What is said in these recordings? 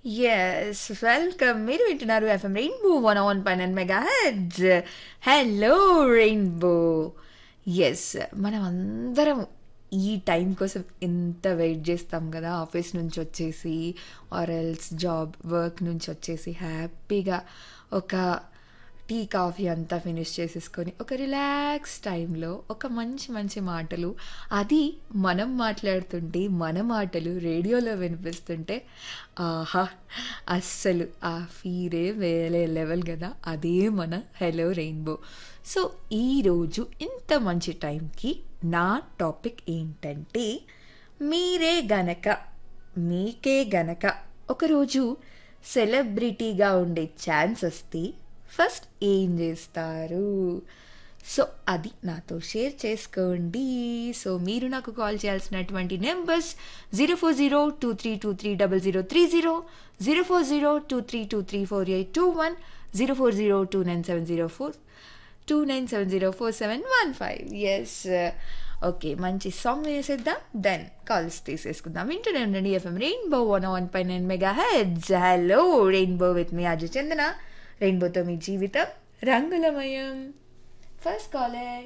yes welcome మీరు వింటున్నారు FM Rainbow one ఆన్ పైన mega hits hello Rainbow yes మనం అందరం ఈ టైం కోసం ఎంత వెయిట్ చేస్తాం కదా ఆఫీస్ నుంచి వచ్చేసి ఆర్ఎల్స్ జాబ్ వర్క్ నుంచి వచ్చేసి హ్యాపీగా ఒక టీ కాఫీ అంతా ఫినిష్ చేసేసుకొని ఒక రిలాక్స్ టైంలో ఒక మంచి మంచి మాటలు అది మనం మాట్లాడుతుంటే మన మాటలు రేడియోలో వినిపిస్తుంటే ఆహా అస్సలు ఆ ఫీరే వేరే లెవెల్ కదా అదే మన హలో రెయిన్బో సో ఈరోజు ఇంత మంచి టైంకి నా టాపిక్ ఏంటంటే మీరే గనక మీకే గనక ఒకరోజు సెలబ్రిటీగా ఉండే ఛాన్స్ వస్తే ఫస్ట్ ఏం చేస్తారు సో అది నాతో షేర్ చేసుకోండి సో మీరు నాకు కాల్ చేయాల్సినటువంటి numbers zero four zero two three two three double zero three zero zero four zero two three two three four eight two one zero four zero two nine seven zero four two nine seven zero four seven one five yes okay మంచి song వేసేద్దాం then calls తీసేసుకుందాం వింటూనే ఉండండి FM Rainbow one one పై nine mega hits hello Rainbow with మీ అజయ్ చందన రెయిన్బోతో మీ జీవితం రంగులమయం ఫస్ట్ కాలర్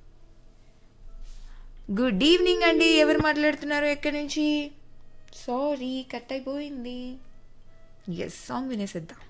గుడ్ ఈవినింగ్ అండి ఎవరు మాట్లాడుతున్నారు ఎక్కడి నుంచి సారీ కట్ అయిపోయింది ఎస్ సాంగ్ వినేసేద్దాం